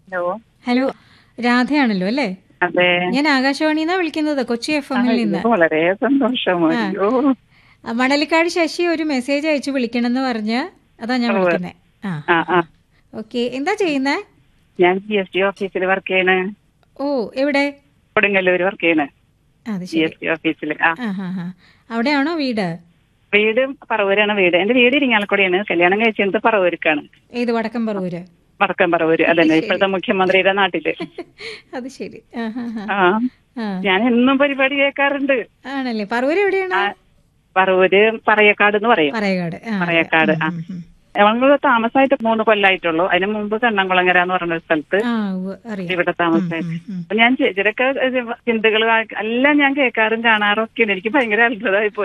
Hello hello രാധയാണല്ലോ അല്ലേ അതെ ഞാൻ ആകാശവാണിന്നാ വിളിക്കുന്നത് കൊച്ചി എഫ് എമ്മിൽ നിന്ന് അയ്യോ, വളരെ സന്തോഷം അയ്യോ ആ, മണലിക്കാട് ശശി ഒരു മെസ്സേജ് അയച്ചു വിളിക്കണമെന്ന് പറഞ്ഞ് അതാ ഞാൻ വിളിക്കുന്നത് ആ ആ ആ ഓക്കെ എന്താ ചെയ്യുന്നേ ഞാൻ ജി എസ് ടി ഓഫീസിൽ വർക്ക് ചെയ്യണ് ഓ എവിടെ കൊടുങ്ങല്ലൂർ വർക്ക് ചെയ്യണ് അത് ജി ശരി എസ് ടി ഓഫീസിൽ ആ ആ ഹാ ഹാ അവിടെയാണോ വീട് വീട് പറവൂരാണ് വീട് എന്റെ വീട് ഇരിങ്ങാലക്കുടിയാണ് കല്യാണം കഴിച്ചത് പറവൂർക്കാണ് ഏത് വടക്കം പറവൂര് വടക്കം പറവൂര് അതന്നെ ഇപ്പോഴത്തെ മുഖ്യമന്ത്രിയുടെ നാട്ടില് അത് ശരി ആ ഹാ ഹാ ആ ആ ഞാൻ എന്നും പരിപാടി കേൾക്കാറുണ്ട് ആണല്ലേ പറവൂര് എവിടെയാണ് പറവൂര് പറയക്കാട് എന്ന് പറയും പറയകാട് ആ പറയക്കാട് ആ ഉം, ഉം. ഞങ്ങൾ താമസമായിട്ട് മൂന്ന് കൊല്ലായിട്ടുള്ളൂ അതിന് മുമ്പ് കണ്ണംകുളങ്ങര എന്ന് പറഞ്ഞ ഒരു സ്ഥലത്ത് ആ ഉവ്വ്, അറിയാം ഇവിടെ താമസമായിട്ട് ഉം, ഉം. അപ്പൊ ഞാൻ ചേച്ചിയുടെയൊക്കെ ചിന്തകൾ എല്ലാം ഞാൻ കേൾക്കാറും കാണാറും ഒക്കെ എനിക്ക് ഭയങ്കര അത്ഭുതമായി